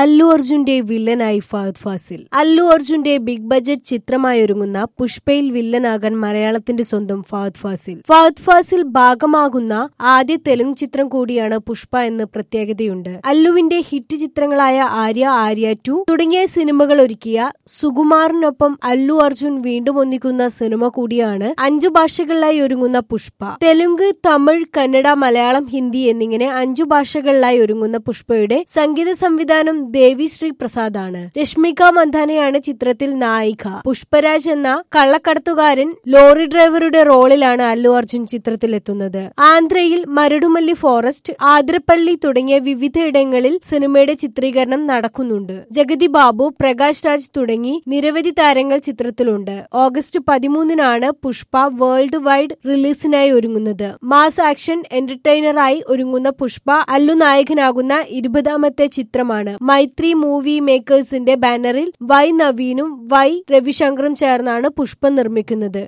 അല്ലു അർജുന്റെ വില്ലനായി ഫഹദ് ഫാസിൽ അല്ലു അർജുന്റെ big budget ചിത്രമായി ഒരുങ്ങുന്ന പുഷ്പയിൽ വില്ലനാകാൻ മലയാളത്തിന്റെ സ്വന്തം ഫഹദ് ഫാസിൽ ഫഹദ് ഫാസിൽ ഭാഗമാകുന്ന ആദ്യ തെലുങ്ക് ചിത്രം കൂടിയാണ് പുഷ്പ എന്ന് പ്രത്യേകതയുണ്ട് അല്ലുവിന്റെ ഹിറ്റ് ചിത്രങ്ങളായ ആര്യ ആര്യ ടു തുടങ്ങിയ സിനിമകൾ ഒരുക്കിയ സുകുമാറിനൊപ്പം അല്ലു അർജുൻ വീണ്ടും ഒന്നിക്കുന്ന സിനിമ കൂടിയാണ് അഞ്ചു ഭാഷകളിലായി ഒരുങ്ങുന്ന പുഷ്പ തെലുങ്ക് തമിഴ് കന്നഡ മലയാളം ഹിന്ദി എന്നിങ്ങനെ അഞ്ചു ഭാഷകളിലായി ഒരുങ്ങുന്ന പുഷ്പയുടെ സംഗീത സംവിധാനം ദേവി ശ്രീ പ്രസാദ് ആണ് രശ്മിക മന്ദാനയാണ് ചിത്രത്തിൽ നായിക പുഷ്പരാജ് എന്ന കള്ളക്കടത്തുകാരൻ ലോറി ഡ്രൈവറുടെ റോളിലാണ് അല്ലു അർജുൻ ചിത്രത്തിലെത്തുന്നത് ആന്ധ്രയിൽ മരടുമല്ലി ഫോറസ്റ്റ് ആതിരപ്പള്ളി തുടങ്ങിയ വിവിധയിടങ്ങളിൽ സിനിമയുടെ ചിത്രീകരണം നടക്കുന്നുണ്ട് ജഗതി ബാബു പ്രകാശ് രാജ് തുടങ്ങി നിരവധി താരങ്ങൾ ചിത്രത്തിലുണ്ട് ഓഗസ്റ്റ് പതിമൂന്നിനാണ് പുഷ്പ വേൾഡ് വൈഡ് റിലീസിനായി ഒരുങ്ങുന്നത് മാസ് ആക്ഷൻ എന്റർടൈനറായി ഒരുങ്ങുന്ന പുഷ്പ അല്ലു നായകനാകുന്ന ഇരുപതാമത്തെ ചിത്രമാണ് മൈത്രി മൂവി മേക്കേഴ്സിന്റെ ബാനറിൽ വൈ നവീനും വൈ രവിശങ്കറും ചേർന്നാണ് പുഷ്പ നിർമ്മിക്കുന്നത്